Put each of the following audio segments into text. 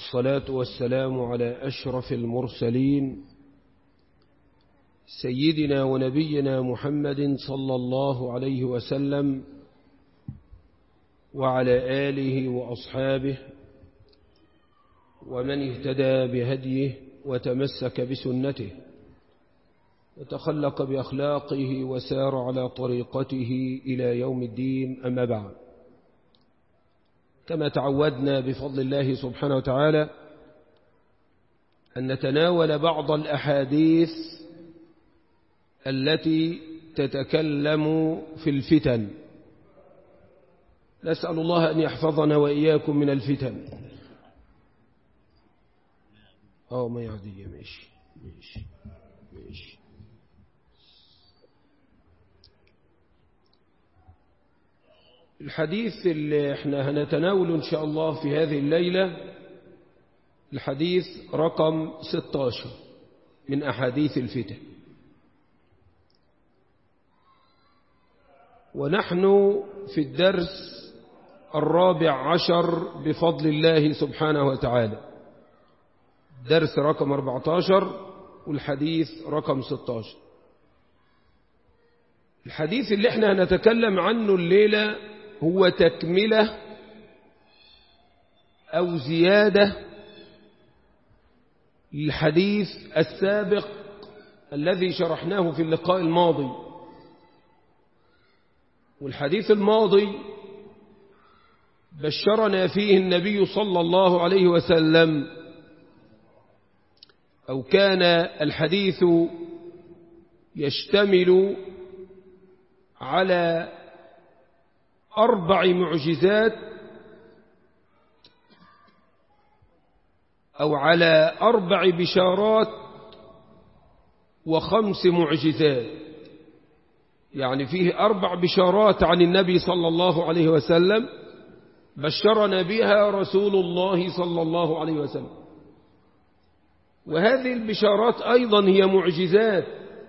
والصلاة والسلام على أشرف المرسلين سيدنا ونبينا محمد صلى الله عليه وسلم وعلى آله وأصحابه ومن اهتدى بهديه وتمسك بسنته وتخلق بأخلاقه وسار على طريقته إلى يوم الدين أما بعد كما تعودنا بفضل الله سبحانه وتعالى أن نتناول بعض الأحاديث التي تتكلم في الفتن نسأل الله أن يحفظنا وإياكم من الفتن أو ما يعدي ماشي ماشي ماشي الحديث اللي احنا هنتناوله إن شاء الله في هذه الليلة الحديث رقم 16 من أحاديث الفتن ونحن في الدرس الرابع عشر بفضل الله سبحانه وتعالى درس رقم 14 والحديث رقم 16 الحديث اللي احنا هنتكلم عنه الليلة هو تكملة أو زيادة للحديث السابق الذي شرحناه في اللقاء الماضي والحديث الماضي بشرنا فيه النبي صلى الله عليه وسلم أو كان الحديث يشتمل على أربع معجزات أو على أربع بشارات وخمس معجزات يعني فيه أربع بشارات عن النبي صلى الله عليه وسلم بشرنا بها رسول الله صلى الله عليه وسلم وهذه البشارات أيضا هي معجزات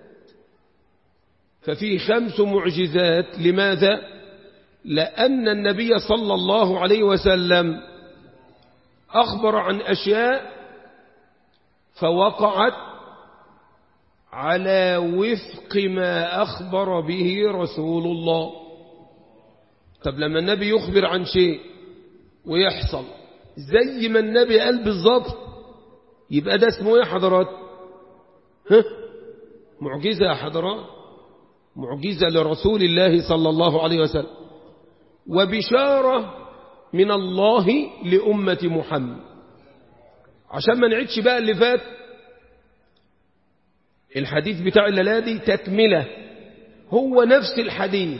ففي خمس معجزات لماذا؟ لأن النبي صلى الله عليه وسلم أخبر عن أشياء فوقعت على وفق ما أخبر به رسول الله طب لما النبي يخبر عن شيء ويحصل زي ما النبي قال بالظبط يبقى ده اسمه ايه يا حضرات ها معجزة يا حضرات معجزة لرسول الله صلى الله عليه وسلم وبشارة من الله لأمة محمد عشان ما نعيدش بقى اللي فات الحديث بتاع الليلة دي تكملة هو نفس الحديث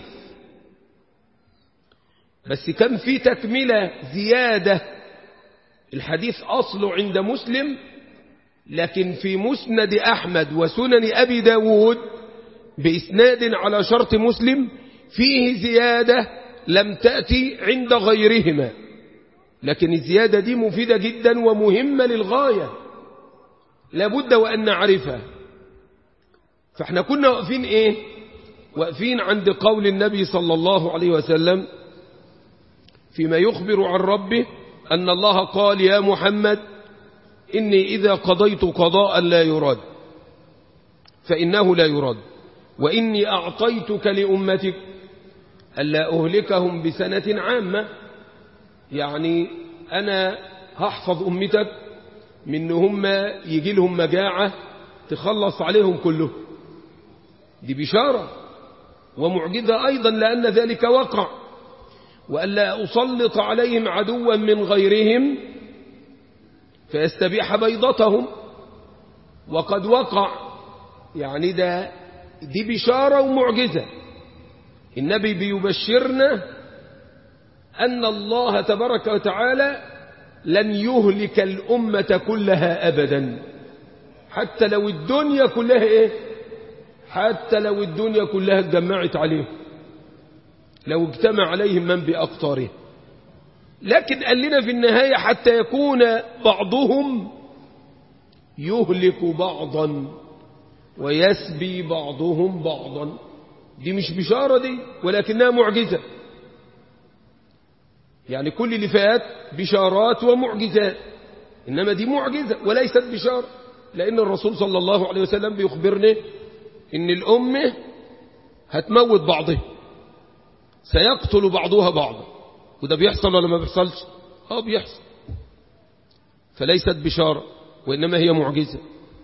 بس كان في تكملة زيادة الحديث أصله عند مسلم لكن في مسند أحمد وسنن أبي داود بإسناد على شرط مسلم فيه زيادة لم تأتي عند غيرهما لكن الزيادة دي مفيدة جدا ومهمة للغاية لابد وأن نعرفها فاحنا كنا واقفين ايه واقفين عند قول النبي صلى الله عليه وسلم فيما يخبر عن ربه أن الله قال يا محمد إني إذا قضيت قضاء لا يراد فإنه لا يراد وإني أعطيتك لأمتك ألا أهلكهم بسنة عامة يعني أنا هحفظ أمتك من هم يجي لهم مجاعة تخلص عليهم كلهم دي بشارة ومعجزة أيضا لأن ذلك وقع وألا أسلط عليهم عدوا من غيرهم فيستبيح بيضتهم وقد وقع يعني ده دي بشارة ومعجزة النبي بيبشرنا أن الله تبارك وتعالى لن يهلك الأمة كلها أبدا حتى لو الدنيا كلها إيه حتى لو الدنيا كلها اتجمعت عليهم لو اجتمع عليهم من بأقطاره لكن قال لنا في النهاية حتى يكون بعضهم يهلك بعضا ويسبي بعضهم بعضا دي مش بشارة دي ولكنها معجزة يعني كل اللي فات بشارات ومعجزات إنما دي معجزة وليست بشارة لأن الرسول صلى الله عليه وسلم بيخبرنا إن الأمة هتموت بعضها سيقتل بعضها بعضا وده بيحصل ولا ما بيحصلش اه بيحصل فليست بشارة وإنما هي معجزة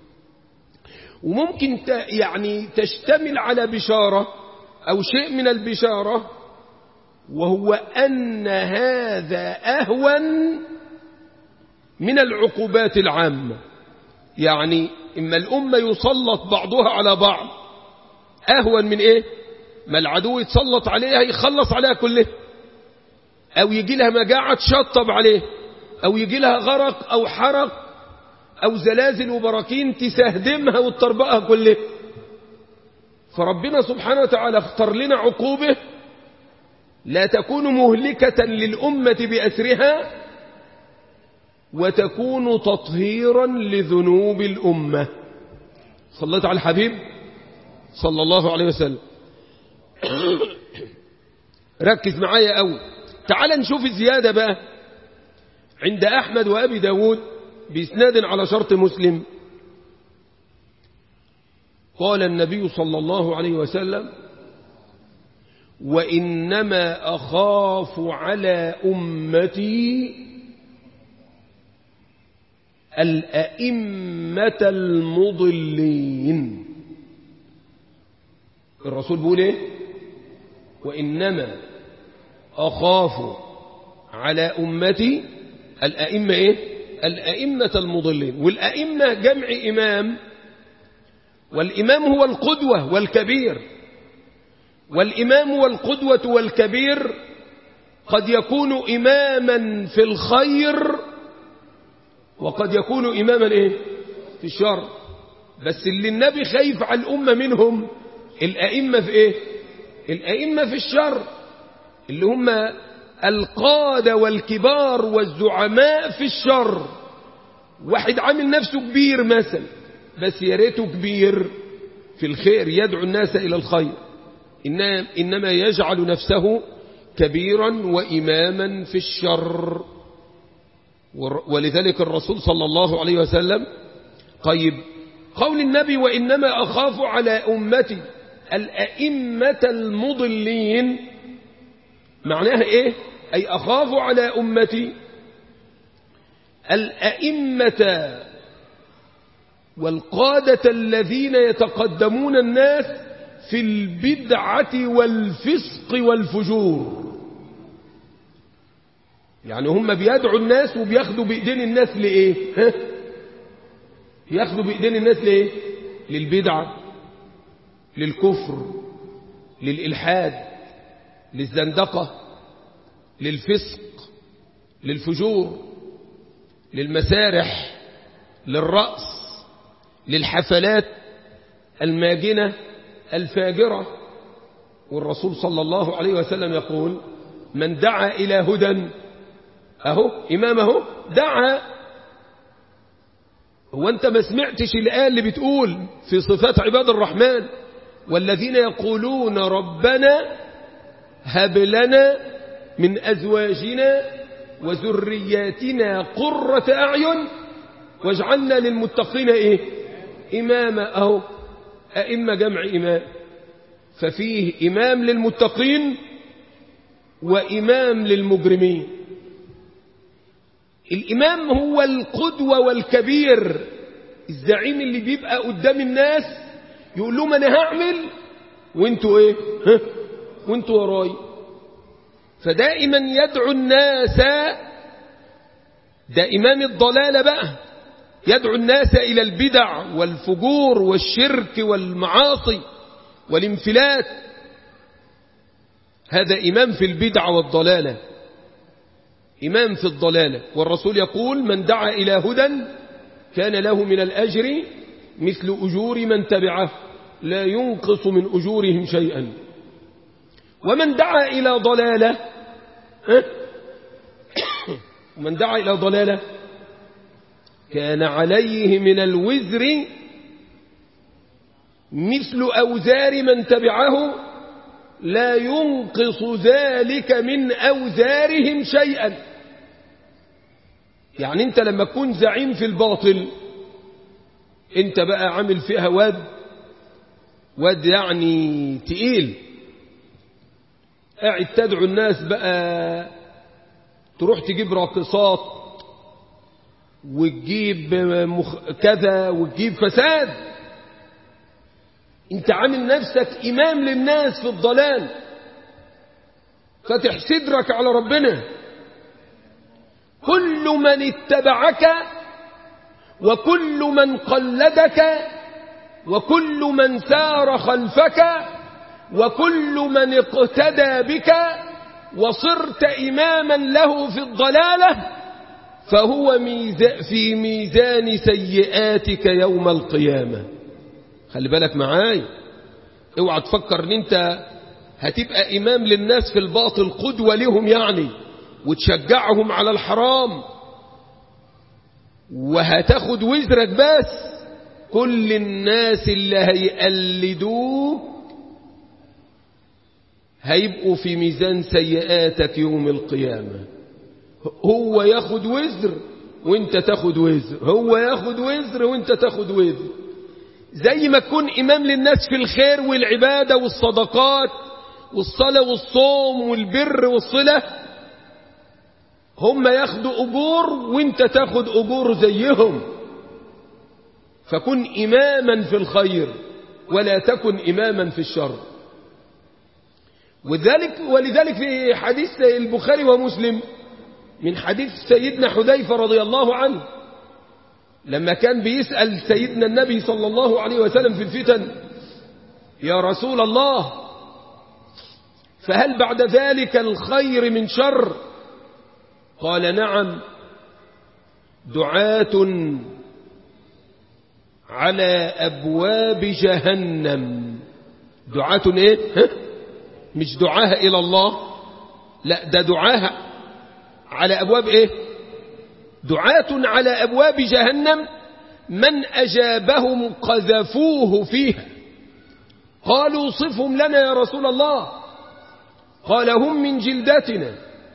وممكن يعني تشتمل على بشارة أو شيء من البشارة وهو أن هذا أهون من العقوبات العامة يعني إما الأمة يسلط بعضها على بعض أهون من إيه ما العدو يتسلط عليها يخلص عليها كلها أو يجي لها مجاعة تشطب عليه أو يجي لها غرق أو حرق أو زلازل وبراكين تسهدمها وتطربقها كلها فربنا سبحانه وتعالى اختار لنا عقوبة لا تكون مهلكة للأمة بأسرها وتكون تطهيرا لذنوب الأمة صليت على الحبيب صلى الله عليه وسلم ركز معايا قوي تعال نشوف الزيادة بقى عند أحمد وأبي داود بإسناد على شرط مسلم قال النبي صلى الله عليه وسلم وإنما أخاف على أمتي الأئمة المضلين الرسول بيقول ايه وإنما أخاف على أمتي الأئمة إيه الأئمة المضلين والأئمة جمع إمام والإمام هو القدوة والكبير والإمام والقدوة والكبير قد يكون إماما في الخير وقد يكون إماما إيه في الشر بس اللي النبي خايف على الأمة منهم الأئمة في إيه الأئمة في الشر اللي هم القادة والكبار والزعماء في الشر واحد عامل نفسه كبير مثلا بس يا ريته كبير في الخير يدعو الناس إلى الخير إنما يجعل نفسه كبيرا وإماما في الشر ولذلك الرسول صلى الله عليه وسلم طيب قول النبي وإنما أخاف على أمتي الأئمة المضلين معناها إيه أي أخاف على أمتي الأئمة والقادة الذين يتقدمون الناس في البدعة والفسق والفجور يعني هم بيدعوا الناس وبياخدوا بإيدين الناس لإيه ها؟ بياخدوا بإيدين الناس لإيه للبدعة للكفر للإلحاد للزندقة للفسق للفجور للمسارح للرأس للحفلات الماجنة الفاجرة والرسول صلى الله عليه وسلم يقول من دعا إلى هدى أهو إمامه دعا هو أنت ما سمعتش الآية اللي بتقول في صفات عباد الرحمن والذين يقولون ربنا هب لنا من أزواجنا وذرياتنا قرة أعين واجعلنا للمتقين إيه إماما أهو أئمة جمع إمام ففيه إمام للمتقين وإمام للمجرمين الإمام هو القدوة والكبير الزعيم اللي بيبقى قدام الناس يقول لهم أنا هعمل وانتوا ايه ها وانتوا وراي فدائما يدعو الناس ده إمام الضلالة بقى يدعو الناس إلى البدع والفجور والشرك والمعاصي والانفلات هذا إمام في البدع والضلالة إمام في الضلالة والرسول يقول من دعا إلى هدى كان له من الأجر مثل أجور من تبعه لا ينقص من أجورهم شيئا ومن دعا إلى ضلالة ومن دعا إلى ضلالة كان عليه من الوزر مثل أوزار من تبعه لا ينقص ذلك من أوزارهم شيئا يعني انت لما تكون زعيم في الباطل انت بقى عامل فيها واد واد يعني تقيل قاعد تدعو الناس بقى تروح تجيب راقصات وتجيب مخ... كذا وتجيب فساد انت عامل نفسك امام للناس في الضلال فتح صدرك على ربنا كل من اتبعك وكل من قلدك وكل من سار خلفك وكل من اقتدى بك وصرت إماما له في الضلالة فهو ميزا في ميزان سيئاتك يوم القيامة خلي بالك معاي اوعى تفكر ان انت هتبقى إمام للناس في الباطل قدوة لهم يعني وتشجعهم على الحرام وهتاخد وزرك بس كل الناس اللي هيقلدوك هيبقوا في ميزان سيئاتك يوم القيامة هو ياخد وزر وانت تاخد وزر هو ياخد وزر وانت تاخد وزر زي ما تكون إمام للناس في الخير والعبادة والصدقات والصلاة والصوم والبر والصلة هم ياخدوا أجور وانت تاخد أجور زيهم فكن إماما في الخير ولا تكن إماما في الشر وذلك ولذلك في حديث البخاري ومسلم من حديث سيدنا حذيفة رضي الله عنه لما كان بيسأل سيدنا النبي صلى الله عليه وسلم في الفتن يا رسول الله فهل بعد ذلك الخير من شر قال نعم دعاة على أبواب جهنم دعاة ايه ها؟ مش دعاها إلى الله لا ده دعاها على أبواب ايه دعاة على أبواب جهنم من أجابهم قذفوه فيها قالوا صفهم لنا يا رسول الله قال هم من جلدتنا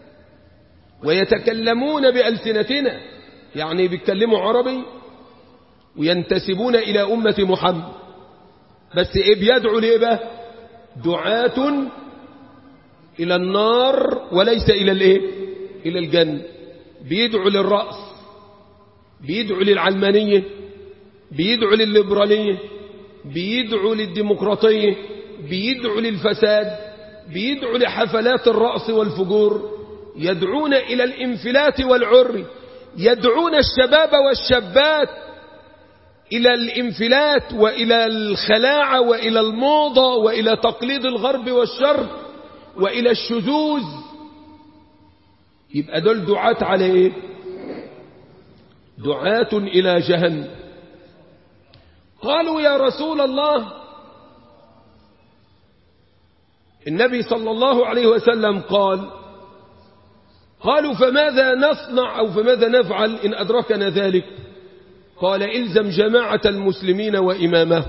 ويتكلمون بألسنتنا يعني بيتكلموا عربي وينتسبون إلى أمة محمد بس إيه بيدعو لإيه بقى دعاة إلى النار وليس إلى الإيه إلى الجنة بيدعو للرأس بيدعو للعلمانية بيدعو للليبرالية بيدعو للديمقراطية بيدعو للفساد بيدعو لحفلات الرأس والفجور يدعون إلى الانفلات والعر يدعون الشباب والشابات إلى الانفلات وإلى الخلاعة وإلى الموضة وإلى تقليد الغرب والشرق وإلى الشذوذ يبقى دول دعاة على إيه دعاة إلى جهنم قالوا يا رسول الله النبي صلى الله عليه وسلم قال قالوا فماذا نصنع أو فماذا نفعل إن أدركنا ذلك قال إلزم جماعة المسلمين وإمامه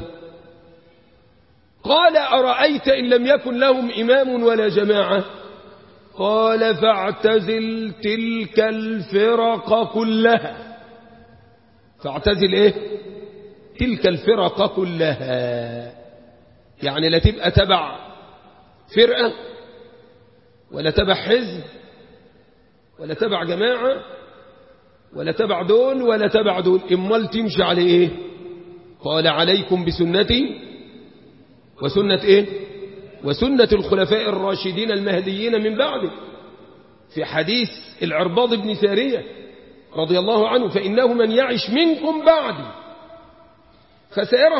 قال أرأيت إن لم يكن لهم إمام ولا جماعة قال فاعتزل تلك الفرق كلها فاعتزل إيه تلك الفرق كلها يعني لا تبقى تبع فرقة ولا تبع حزب ولا تبع جماعة ولا تبع دول ولا تبع دول امال تمشي على ايه قال عليكم بسنتي وسنة ايه وسنة الخلفاء الراشدين المهديين من بعده في حديث العرباض بن سارية رضي الله عنه فإنه من يعش منكم بعدي فسيرى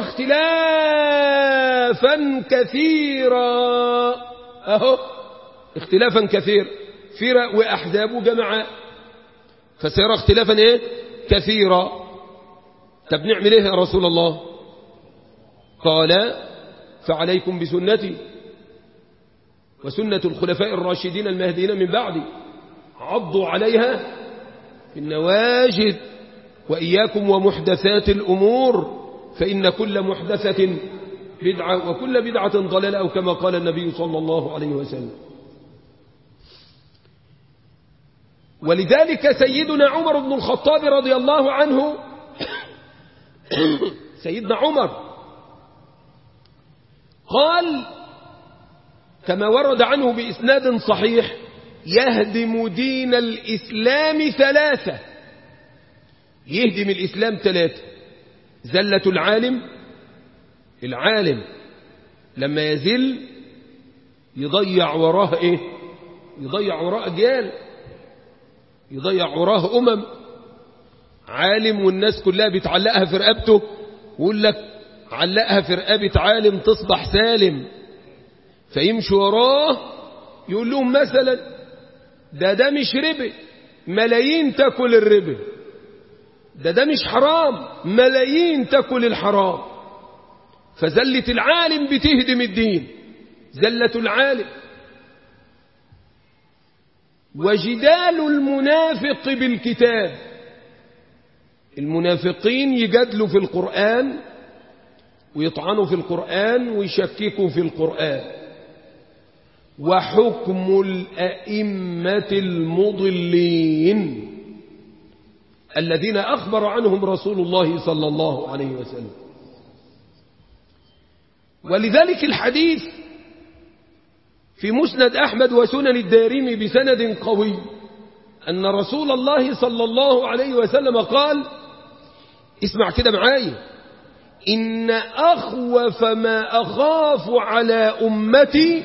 اختلافا كثيرا اهو اختلافا كثير فرق وأحزاب وجماعات فسيرى اختلافا ايه كثيرا طب نعمل ايه يا رسول الله قال فعليكم بسنتي وسنة الخلفاء الراشدين المهديين من بعدي عضوا عليها في النواجد وإياكم ومحدثات الأمور فإن كل محدثة بدعة وكل بدعة ضلالة أو كما قال النبي صلى الله عليه وسلم ولذلك سيدنا عمر بن الخطاب رضي الله عنه سيدنا عمر قال كما ورد عنه بإسناد صحيح يهدم دين الإسلام ثلاثة يهدم الإسلام ثلاثة زلة العالم العالم لما يزل يضيع وراه ايه يضيع وراه أجيال يضيع وراه أمم عالم والناس كلها بتعلقها في رقبته ويقول لك علقها في رقبة عالم تصبح سالم فيمشي وراه يقول لهم مثلا ده ده مش ربا ملايين تاكل الربا ده ده مش حرام ملايين تاكل الحرام فزلة العالم بتهدم الدين زلة العالم وجدال المنافق بالكتاب المنافقين يجادلوا في القرآن ويطعنوا في القرآن ويشككوا في القرآن وحكم الأئمة المضلين الذين أخبر عنهم رسول الله صلى الله عليه وسلم ولذلك الحديث في مسند أحمد وسنن الدارمي بسند قوي أن رسول الله صلى الله عليه وسلم قال اسمع كده معايا إن أخوف ما أخاف على أمتي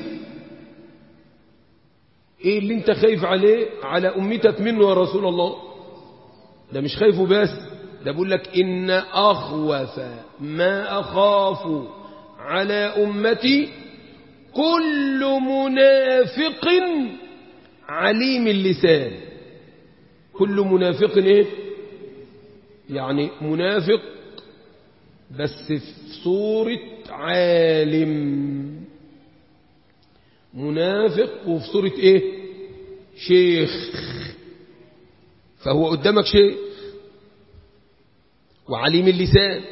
إيه اللي أنت خايف عليه على أمتك منه يا رسول الله ده مش خايفه بس ده بقول لك إن أخوف ما أخاف على أمتي كل منافق عليم اللسان كل منافق ايه يعني منافق بس في صورة عالم منافق وفي صورة ايه شيخ فهو قدامك شيخ وعليم اللسان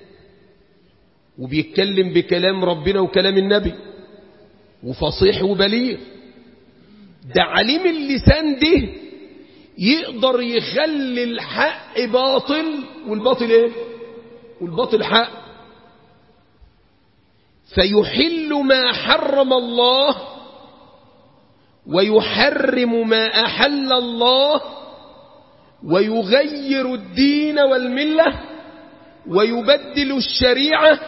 وبيتكلم بكلام ربنا وكلام النبي وفصيح وبليغ ده عليم اللسان ده يقدر يخلي الحق باطل والباطل ايه والباطل حق فيحل ما حرم الله ويحرم ما أحل الله ويغير الدين والملة ويبدل الشريعة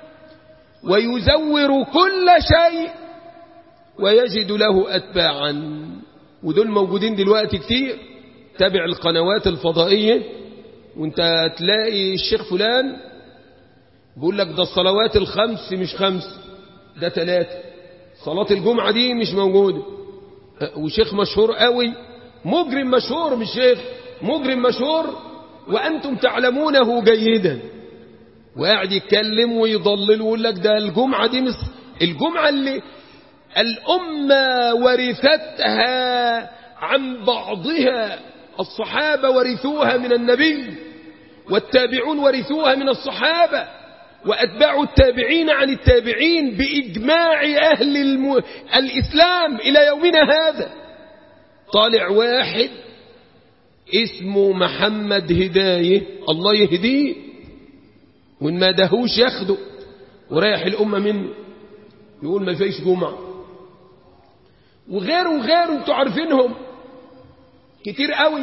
ويزور كل شيء ويجد له أتباعا ودول موجودين دلوقتي كتير تابع القنوات الفضائية وانت تلاقي الشيخ فلان بيقول لك ده الصلوات الخمس مش خمس ده ثلاثة صلاة الجمعة دي مش موجودة وشيخ مشهور قوي مجرم مشهور مش شيخ مجرم مشهور وأنتم تعلمونه جيدا وقاعد يتكلم ويضلل ويقول لك ده الجمعة دي مش الجمعة اللي الأمة ورثتها عن بعضها الصحابة ورثوها من النبي والتابعون ورثوها من الصحابة وأتباع التابعين عن التابعين بإجماع أهل الم... الإسلام إلى يومنا هذا طالع واحد اسمه محمد هداية الله يهديه وإن ما دهوش ياخده ورايح الأمة منه يقول ما فيش جمعة وغيره وغيره انتوا عارفينهم كتير قوي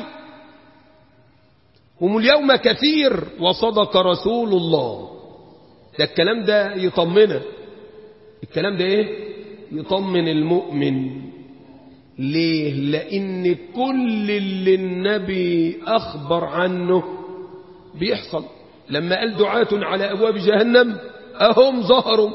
هم اليوم كثير وصدق رسول الله ده الكلام ده يطمنا الكلام ده ايه يطمن المؤمن ليه لان كل اللي النبي اخبر عنه بيحصل لما قال دعاة على ابواب جهنم اهم ظهروا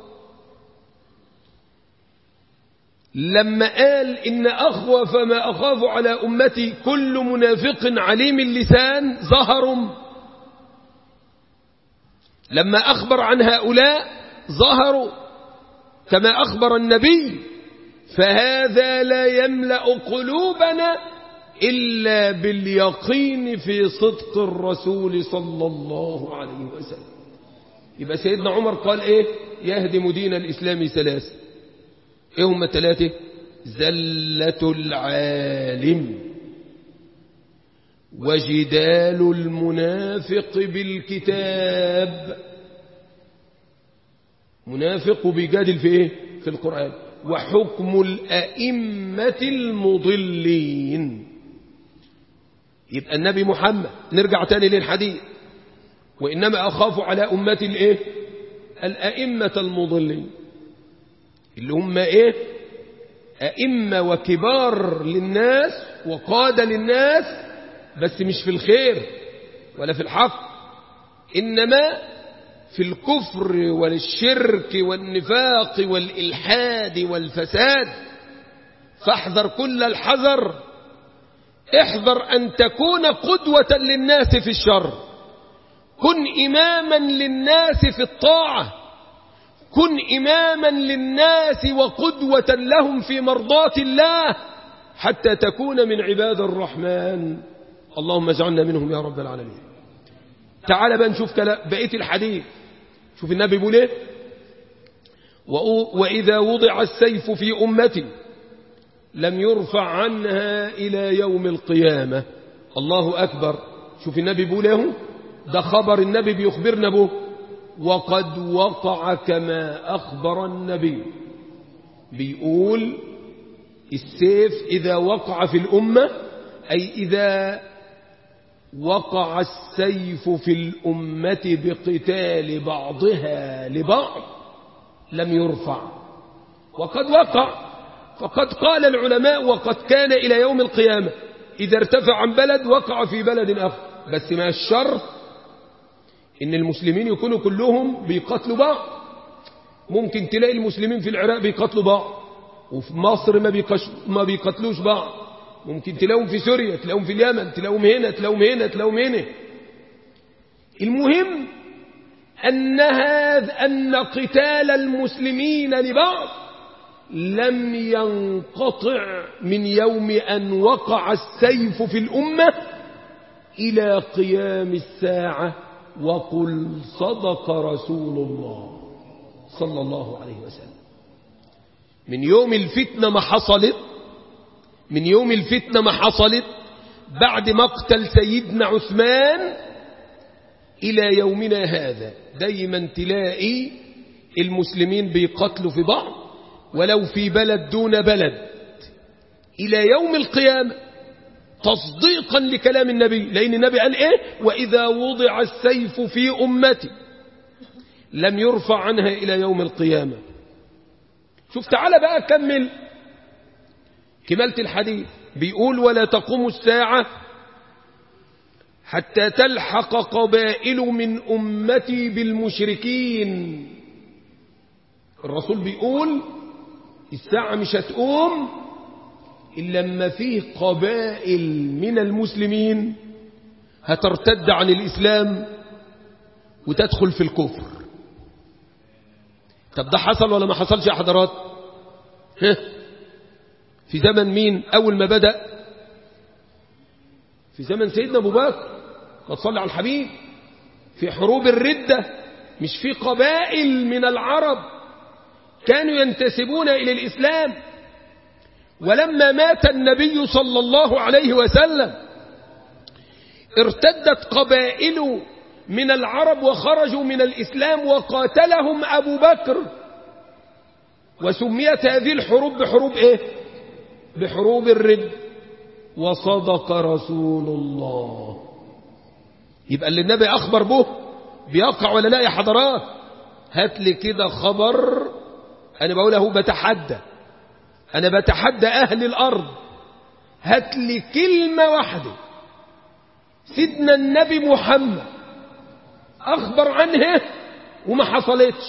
لما قال إن أخوف ما أخاف على أمتي كل منافق عليم اللسان ظهروا لما أخبر عن هؤلاء ظهروا كما أخبر النبي فهذا لا يملأ قلوبنا إلا باليقين في صدق الرسول صلى الله عليه وسلم يبقى سيدنا عمر قال إيه يهدم دين الإسلام ثلاثة ايه هم الثلاثة زلة العالم وجدال المنافق بالكتاب منافق بيجادل في ايه في القرآن وحكم الأئمة المضلين يبقى النبي محمد نرجع تاني للحديث وإنما أخاف على أمتي الإيه الأئمة المضلين اللي هم إيه أئمة وكبار للناس وقادة للناس بس مش في الخير ولا في الحق إنما في الكفر والشرك والنفاق والإلحاد والفساد فاحذر كل الحذر احذر أن تكون قدوة للناس في الشر كن إماما للناس في الطاعة كن إماما للناس وقدوة لهم في مرضاة الله حتى تكون من عباد الرحمن اللهم اجعلنا منهم يا رب العالمين تعال بقى نشوف بقية الحديث شوف النبي بيقول ايه وإذا وضع السيف في أمتي لم يرفع عنها إلى يوم القيامة الله أكبر شوف النبي بيقول ايه ده خبر النبي بيخبرنا به وقد وقع كما أخبر النبي بيقول السيف إذا وقع في الأمة أي إذا وقع السيف في الأمة بقتال بعضها لبعض لم يرفع وقد وقع فقد قال العلماء وقد كان إلى يوم القيامة إذا ارتفع عن بلد وقع في بلد آخر بس ما الشر إن المسلمين يكونوا كلهم بيقتلوا بعض ممكن تلاقي المسلمين في العراق بيقتلوا بعض وفي مصر ما, بيقش ما بيقتلوش بعض ممكن تلاقيهم في سوريا تلاقيهم في اليمن تلاقيهم هنا تلاقيهم هنا تلاقيهم هنا المهم أن هذا أن قتال المسلمين لبعض لم ينقطع من يوم أن وقع السيف في الأمة إلى قيام الساعة وقل صدق رسول الله صلى الله عليه وسلم من يوم الفتنة ما حصلت من يوم الفتنة ما حصلت بعد مقتل سيدنا عثمان إلى يومنا هذا دايما تلاقي المسلمين بيقتلوا في بعض ولو في بلد دون بلد إلى يوم القيامة تصديقا لكلام النبي لأن النبي قال إيه وإذا وضع السيف في أمتي لم يرفع عنها إلى يوم القيامة شوف تعالى بقى كمل كملت الحديث بيقول ولا تقوم الساعة حتى تلحق قبائل من أمتي بالمشركين الرسول بيقول الساعة مش هتقوم إلا لما فيه قبائل من المسلمين هترتد عن الإسلام وتدخل في الكفر طب ده حصل ولا ما حصلش يا حضرات ها في زمن مين أول ما بدأ في زمن سيدنا أبو بكر قد صلى على الحبيب في حروب الردة مش في قبائل من العرب كانوا ينتسبون إلى الإسلام ولما مات النبي صلى الله عليه وسلم ارتدت قبائل من العرب وخرجوا من الإسلام وقاتلهم أبو بكر وسميت هذه الحروب بحروب إيه بحروب الرد وصدق رسول الله يبقى اللي النبي أخبر به بيقع ولا لا يا حضرات هات لي كده خبر أنا بقوله بتحدى أنا بتحدى أهل الأرض هات لي كلمة واحدة سيدنا النبي محمد أخبر عنها وما حصلتش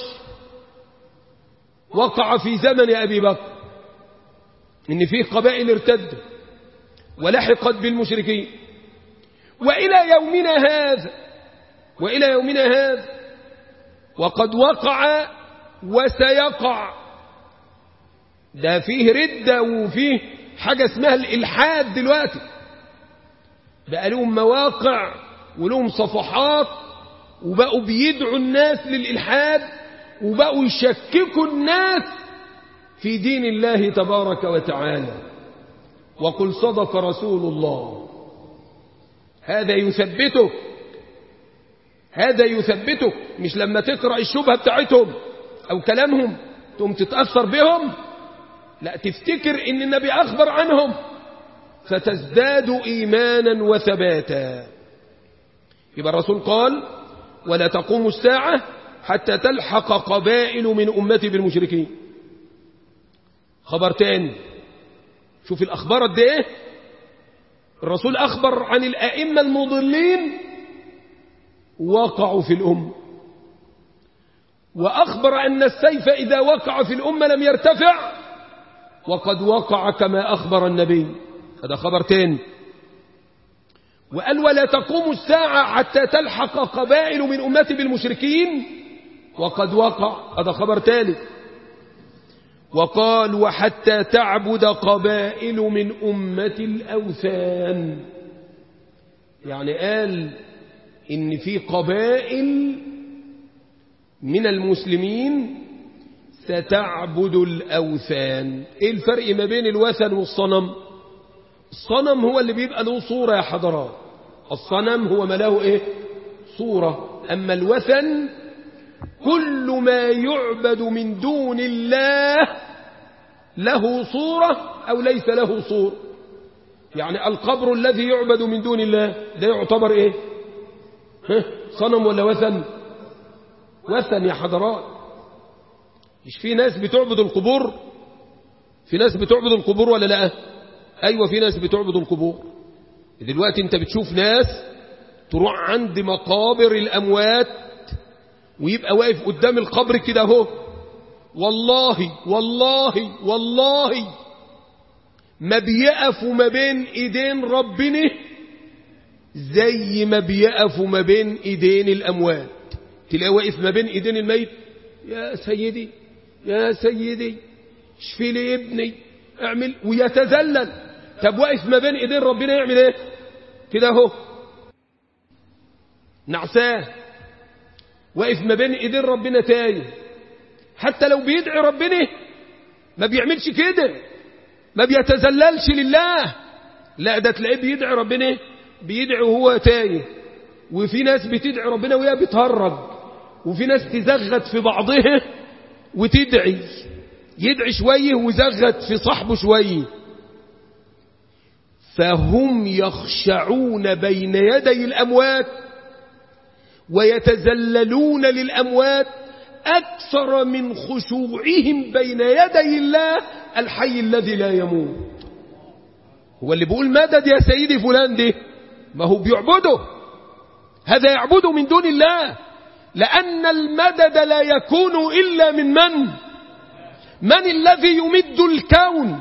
وقع في زمن أبي بكر إن فيه قبائل ارتدت ولحقت بالمشركين وإلى يومنا هذا وإلى يومنا هذا وقد وقع وسيقع ده فيه ردة وفيه حاجة اسمها الإلحاد دلوقتي بقى لهم مواقع ولهم صفحات وبقوا بيدعوا الناس للإلحاد وبقوا يشككوا الناس في دين الله تبارك وتعالى وقل صدق رسول الله هذا يثبتك هذا يثبتك مش لما تقرأ الشبهة بتاعتهم أو كلامهم تقوم تتأثر بهم لا تفتكر ان النبي أخبر عنهم فتزداد إيمانا وثباتا يبقى الرسول قال ولا تقوم الساعة حتى تلحق قبائل من أمتي بالمشركين خبر تاني شوف الأخبار قد ايه الرسول أخبر عن الأئمة المضلين وقعوا في الأمة وأخبر أن السيف إذا وقع في الأمة لم يرتفع وقد وقع كما أخبر النبي هذا خبر تاني وقال ولا تقوم الساعة حتى تلحق قبائل من أمتي بالمشركين وقد وقع هذا خبر ثالث وقال وحتى تعبد قبائل من أمة الأوثان يعني قال إن في قبائل من المسلمين ستعبد الأوثان إيه الفرق ما بين الوثن والصنم الصنم هو اللي بيبقى له صورة يا حضرات الصنم هو ما له إيه صورة أما الوثن كل ما يعبد من دون الله له صورة أو ليس له صورة يعني القبر الذي يعبد من دون الله ده يعتبر إيه ها؟ صنم ولا وثن وثن يا حضرات مش في ناس بتعبد القبور في ناس بتعبد القبور ولا لا أيوة في ناس بتعبد القبور دلوقتي انت بتشوف ناس تروح عند مقابر الأموات ويبقى واقف قدام القبر كده اهو والله والله والله ما بيقفوا ما بين ايدين ربنا زي ما بيقفوا ما بين ايدين الاموات تلاقيه واقف ما بين ايدين الميت يا سيدي يا سيدي اشفي لي ابني اعمل ويتذلل طب واقف ما بين ايدين ربنا يعمل ايه كده اهو نعساه واقف ما بين ايدين ربنا تايه حتى لو بيدعي ربنا ما بيعملش كده ما بيتذللش لله لا ده تلاقيه بيدعي ربنا بيدعي وهو تايه وفي ناس بتدعي ربنا وهي بتهرج وفي ناس تزغت في بعضها وتدعي يدعي شويه وزغت في صاحبه شويه فهم يخشعون بين يدي الأموات ويتزللون للأموات أكثر من خشوعهم بين يدي الله الحي الذي لا يموت هو اللي بيقول مدد يا سيدي فلان ده ما هو بيعبده هذا يعبده من دون الله لأن المدد لا يكون إلا من من من الذي يمد الكون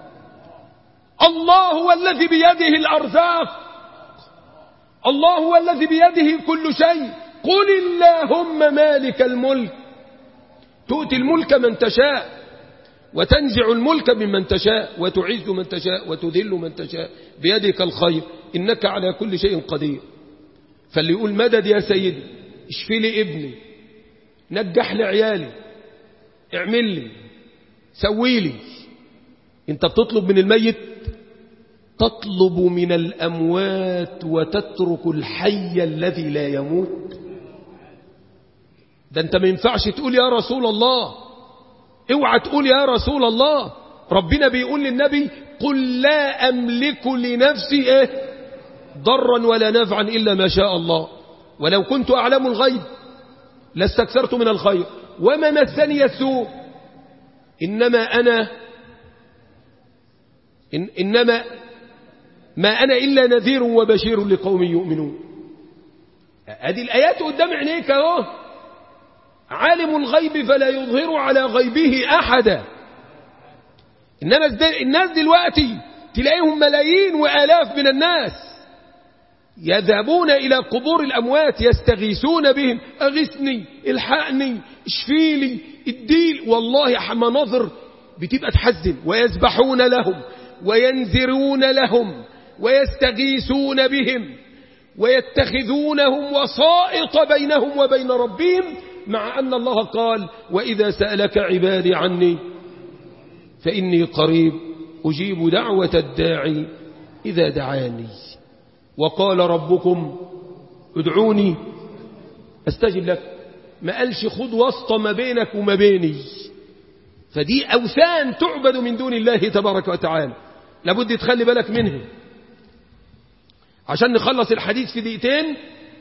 الله هو الذي بيده الأرزاق الله هو الذي بيده كل شيء قل اللهم مالك الملك تؤتي الملك من تشاء وتنزع الملك ممن تشاء وتعز من تشاء وتذل من تشاء بيدك الخير إنك على كل شيء قدير فاللي يقول مدد يا سيدي اشفي لي ابني نجح لي عيالي اعمل لي سوي لي انت بتطلب من الميت تطلب من الأموات وتترك الحي الذي لا يموت ده انت ما ينفعش تقول يا رسول الله اوعى تقول يا رسول الله ربنا بيقول للنبي قل لا أملك لنفسي ايه ضرا ولا نفعا إلا ما شاء الله ولو كنت أعلم الغيب لاستكثرت من الخير وما مسني السوء إنما أنا إن إنما ما أنا إلا نذير وبشير لقوم يؤمنون هذه الآيات قدام عينيك اهو عالم الغيب فلا يظهر على غيبه أحدا إنما الناس دلوقتي تلاقيهم ملايين وآلاف من الناس يذهبون إلى قبور الأموات يستغيثون بهم أغثني الحقني اشفيلي الديل والله مناظر بتبقى تحزن ويسبحون لهم وينذرون لهم ويستغيثون بهم ويتخذونهم وسائط بينهم وبين ربهم مع أن الله قال وإذا سألك عبادي عني فإني قريب أجيب دعوة الداعي إذا دعاني وقال ربكم ادعوني استجب لك ما قالش خد واسطة ما بينك وما بيني فدي أوثان تعبد من دون الله تبارك وتعالى لابد تخلي بالك منها عشان نخلص الحديث في دقيقتين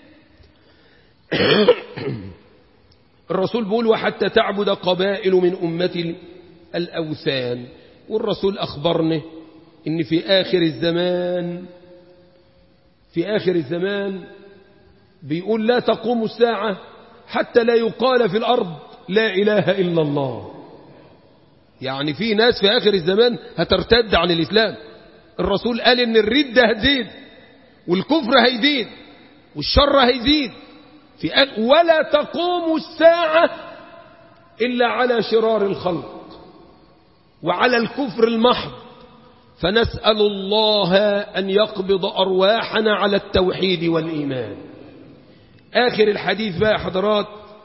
الرسول بيقول وحتى تعبد قبائل من أمة الأوثان والرسول أخبرنا إن في آخر الزمان في آخر الزمان بيقول لا تقوم الساعة حتى لا يقال في الأرض لا إله إلا الله يعني في ناس في آخر الزمان هترتد عن الإسلام الرسول قال إن الردة هتزيد والكفر هيزيد والشر هيزيد في آخر ولا تقوم الساعة إلا على شرار الخلق وعلى الكفر المحض فنسأل الله أن يقبض أرواحنا على التوحيد والإيمان آخر الحديث بقى حضرات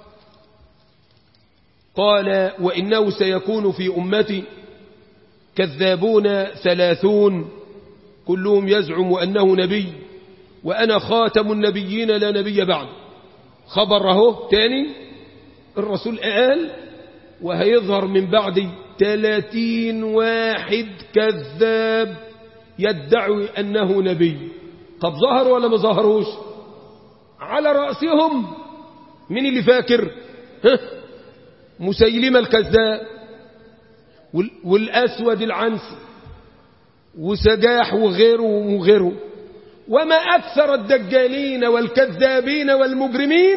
قال وإنه سيكون في أمتي كذابون ثلاثون كلهم يزعم أنه نبي وأنا خاتم النبيين لا نبي بعد خبر اهو تاني الرسول قال وهيظهر من بعد ثلاثين واحد كذاب يدعي أنه نبي طب ظهر ولا ما ظهروش على رأسهم من اللي فاكر ها مسيلمة الكذاب والأسود العنسي وسجاح وغيره وغيره وما أكثر الدجالين والكذابين والمجرمين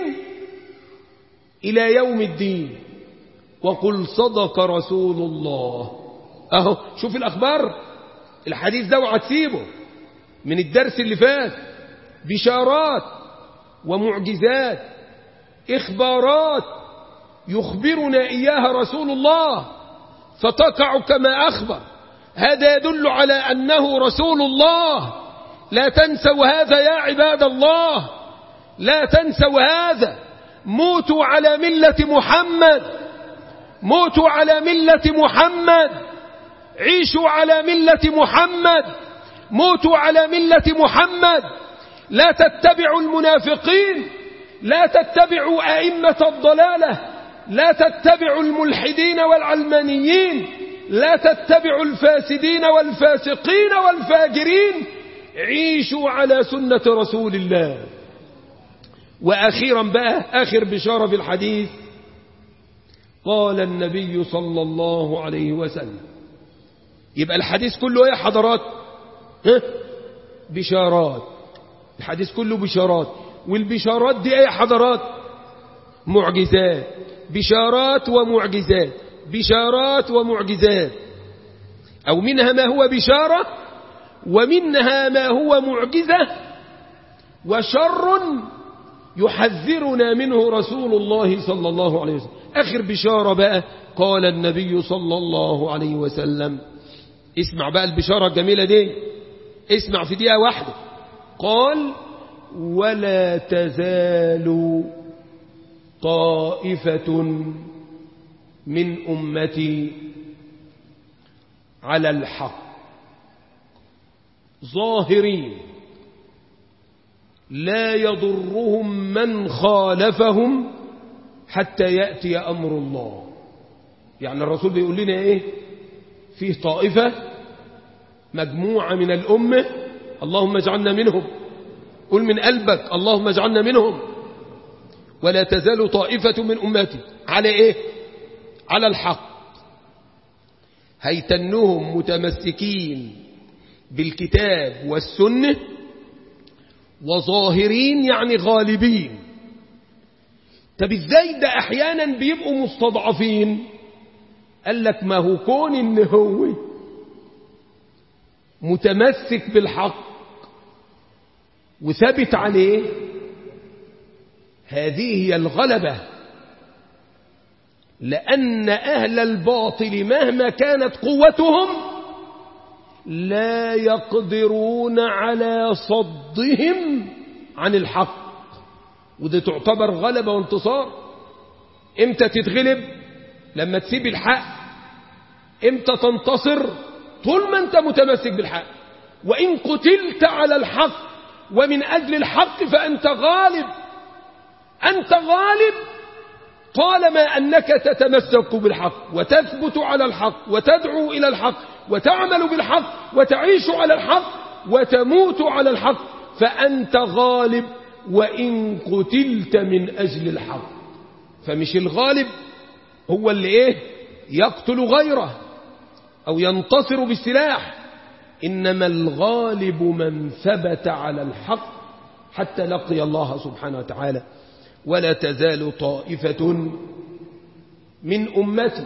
إلى يوم الدين وقل صدق رسول الله أهو شوف الأخبار الحديث ده وهتسيبه من الدرس اللي فات بشارات ومعجزات إخبارات يخبرنا إياها رسول الله فتقع كما أخبر هذا يدل على أنه رسول الله لا تنسوا هذا يا عباد الله لا تنسوا هذا موتوا على ملة محمد موتوا على ملة محمد عيشوا على ملة محمد موتوا على ملة محمد لا تتبعوا المنافقين لا تتبعوا أئمة الضلالة لا تتبعوا الملحدين والعلمانيين لا تتبعوا الفاسدين والفاسقين والفاجرين عيشوا على سنة رسول الله وأخيرا بقى آخر بشارة في الحديث قال النبي صلى الله عليه وسلم يبقى الحديث كله ايه حضرات ها؟ بشارات الحديث كله بشارات والبشارات دي ايه حضرات معجزات بشارات ومعجزات بشارات ومعجزات أو منها ما هو بشارة ومنها ما هو معجزة وشر يحذرنا منه رسول الله صلى الله عليه وسلم آخر بشارة بقى قال النبي صلى الله عليه وسلم اسمع بقى البشارة الجميلة دي اسمع في دقيقة واحدة قال ولا تزال طائفة من أمتي على الحق ظاهرين لا يضرهم من خالفهم حتى يأتي أمر الله يعني الرسول بيقول لنا إيه فيه طائفة مجموعة من الأمة اللهم اجعلنا منهم قل من قلبك اللهم اجعلنا منهم ولا تزال طائفة من أمتي على إيه على الحق هيتنهم متمسكين بالكتاب والسنة وظاهرين يعني غالبين طب ازاي ده احيانا بيبقوا مستضعفين قال لك ما هو كون ان هو متمسك بالحق وثبت عليه هذه هي الغلبة لأن أهل الباطل مهما كانت قوتهم لا يقدرون على صدهم عن الحق ودي تعتبر غلبة وانتصار امتى تتغلب لما تسيب الحق امتى تنتصر طول ما انت متمسك بالحق وإن قتلت على الحق ومن أجل الحق فأنت غالب أنت غالب طالما أنك تتمسك بالحق وتثبت على الحق وتدعو إلى الحق وتعمل بالحق وتعيش على الحق وتموت على الحق فأنت غالب وإن قتلت من أجل الحق فمش الغالب هو اللي إيه يقتل غيره أو ينتصر بالسلاح إنما الغالب من ثبت على الحق حتى لقي الله سبحانه وتعالى ولا تزال طائفة من أمتي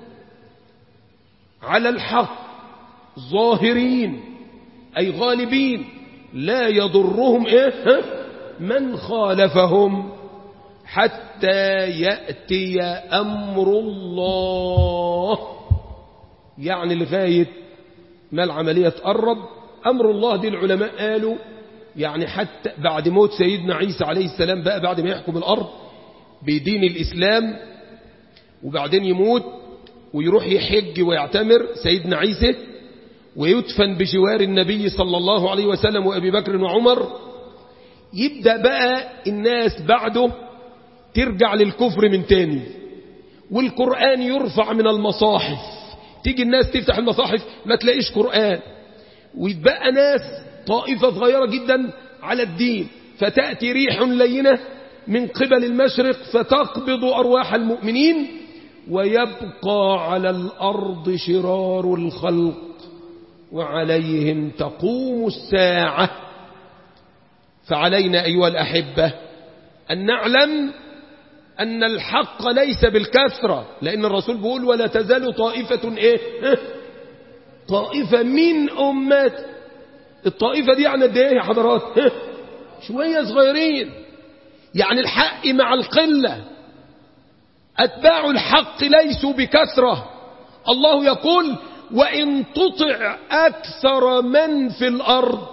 على الحق ظاهرين أي غالبين لا يضرهم إيه من خالفهم حتى يأتي أمر الله يعني لغاية ما العملية تقرب أمر الله دي العلماء قالوا يعني حتى بعد موت سيدنا عيسى عليه السلام بقى بعد ما يحكم الأرض بدين الإسلام وبعدين يموت ويروح يحج ويعتمر سيدنا عيسى ويدفن بجوار النبي صلى الله عليه وسلم وأبي بكر وعمر يبدأ بقى الناس بعده ترجع للكفر من تاني والقرآن يرفع من المصاحف تيجي الناس تفتح المصاحف ما تلاقيش قرآن ويتبقى ناس طائفة صغيرة جدا على الدين فتأتي ريح لينة من قبل المشرق فتقبض أرواح المؤمنين ويبقى على الأرض شرار الخلق وعليهم تقوم الساعة فعلينا أيها الأحبة أن نعلم أن الحق ليس بالكثرة لأن الرسول بيقول ولا تزال طائفة إيه طائفة من أمات الطائفة دي يعني قد إيه يا حضرات شوية صغيرين يعني الحق مع القلة أتباع الحق ليسوا بكثرة الله يقول وإن تطع أكثر من في الأرض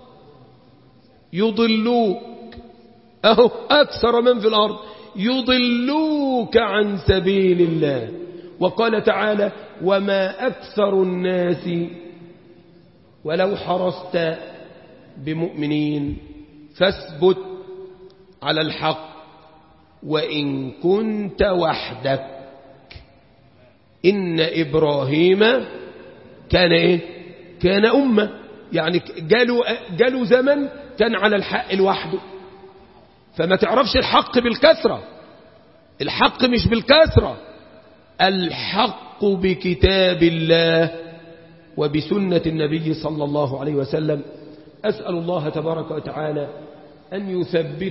يضلوك أهو أكثر من في الأرض يضلوك عن سبيل الله وقال تعالى وما أكثر الناس ولو حرصت بمؤمنين فاثبت على الحق وإن كنت وحدك إن إبراهيم كان إيه كان أمة يعني جالوا, جالوا زمن كان على الحق لوحده فما تعرفش الحق بالكثرة الحق مش بالكثرة الحق بكتاب الله وبسنة النبي صلى الله عليه وسلم أسأل الله تبارك وتعالى أن يثبت